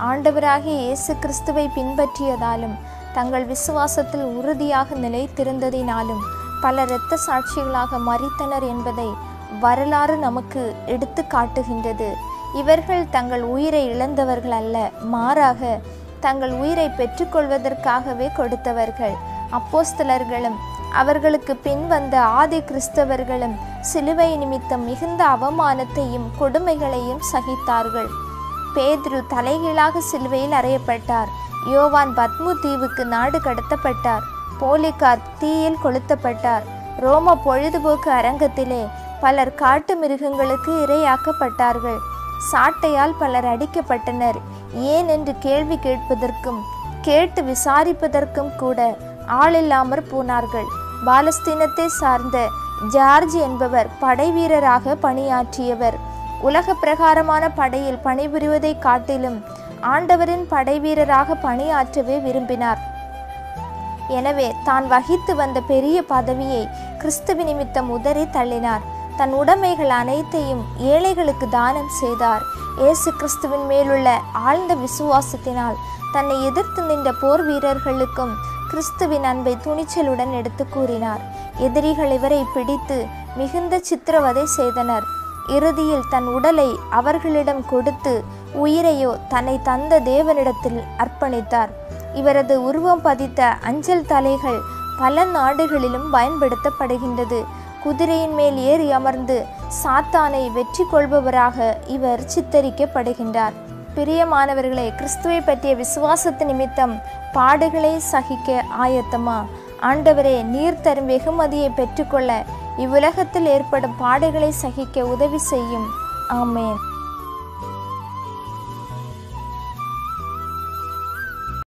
ஆண்டவராகிய இயேசு கிறிஸ்துவை பின்பற்றியதாலும் தங்கள் விசுவாசத்தில் உறுதியாக நிலைத்திருந்ததினாலும் பல இரத்த சாட்சிகளாக மறித்தனர் என்பதை வரலாறு நமக்கு எடுத்து காட்டுகின்றது இவர்கள் தங்கள் உயிரை இழந்தவர்கள் அல்ல மாறாக தங்கள் உயிரை பெற்றுக்கொள்வதற்காகவே கொடுத்தவர்கள் அப்போஸ்தலர்களும் அவர்களுக்கு பின் வந்த ஆதி கிறிஸ்தவர்களும் சிலுவை நிமித்தம் மிகுந்த அவமானத்தையும் கொடுமைகளையும் சகித்தார்கள் பேதுரு தலைகீழாக சிலுவையில் அறையப்பட்டார் யோவான் பத்மு தீவுக்கு நாடு கடத்தப்பட்டார் போலிகார் தீயில் கொளுத்தப்பட்டார் ரோம பொழுதுபோக்கு அரங்கத்திலே பலர் காட்டு மிருகங்களுக்கு இரையாக்கப்பட்டார்கள் சாட்டையால் பலர் அடிக்கப்பட்டனர் ஏன் என்று கேள்வி கேட்பதற்கும் கேட்டு விசாரிப்பதற்கும் கூட ஆளில்லாமற் போனார்கள் பாலஸ்தீனத்தை சார்ந்த ஜார்ஜ் என்பவர் படை வீரராக பணியாற்றியவர் உலக பிரகாரமான படையில் பணிபுரிவதை காட்டிலும் ஆண்டவரின் படை வீரராக பணியாற்றவே விரும்பினார் எனவே தான் வகித்து வந்த பெரிய பதவியை கிறிஸ்துவ நிமித்தம் உதறி தள்ளினார் தன் உடைமைகள் அனைத்தையும் ஏழைகளுக்கு தானம் செய்தார் இயேசு கிறிஸ்துவின் மேலுள்ள ஆழ்ந்த விசுவாசத்தினால் தன்னை எதிர்த்து நின்ற போர் வீரர்களுக்கும் கிறிஸ்துவின் அன்பை துணிச்சலுடன் எடுத்து கூறினார் எதிரிகள் இவரை பிடித்து மிகுந்த சித்திரவதை செய்தனர் இறுதியில் தன் உடலை அவர்களிடம் கொடுத்து உயிரையோ தன்னை தந்த தேவனிடத்தில் அர்ப்பணித்தார் இவரது உருவம் பதித்த அஞ்சல் தலைகள் பல நாடுகளிலும் பயன்படுத்தப்படுகின்றது குதிரையின் மேல் ஏறி அமர்ந்து சாத்தானை வெற்றி கொள்பவராக இவர் சித்தரிக்கப்படுகின்றார் பிரியமானவர்களே கிறிஸ்துவை பற்றிய விசுவாசத்து நிமித்தம் பாடுகளை சகிக்க ஆயத்தமா ஆண்டவரே நீர் தரும் வெகுமதியை பெற்றுக்கொள்ள இவ்வுலகத்தில் ஏற்படும் பாடுகளை சகிக்க உதவி செய்யும் ஆமேன்